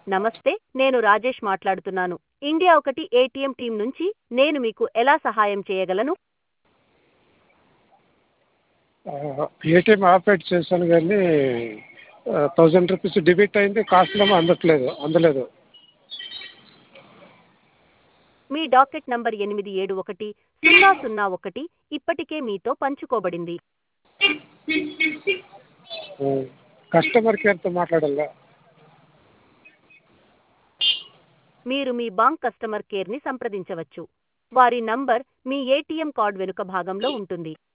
నమస్తే నేను రాజేష్ మాట్లాడుతున్నాను ఇండియా ఒకటి ఏటీఎం టీం నుంచి నేను మీకు ఎలా సహాయం చేయగలను ఏటీఎం ఆపరేట్ చేశాను కానీ థౌజండ్ రూపీస్ డెబిట్ అయింది కాస్ట్లో అందట్లేదు అందలేదు మీ డాకెట్ నంబర్ ఎనిమిది ఏడు ఒకటి సున్నా సున్నా ఒకటి ఇప్పటికే మీతో పంచుకోబడింది కస్టమర్ కేర్తో మాట్లాడాలా మీరు మీ బాంక్ కస్టమర్ కేర్ని సంప్రదించవచ్చు వారి నంబర్ మీ ఏటీఎం కార్డ్ వెనుక భాగంలో ఉంటుంది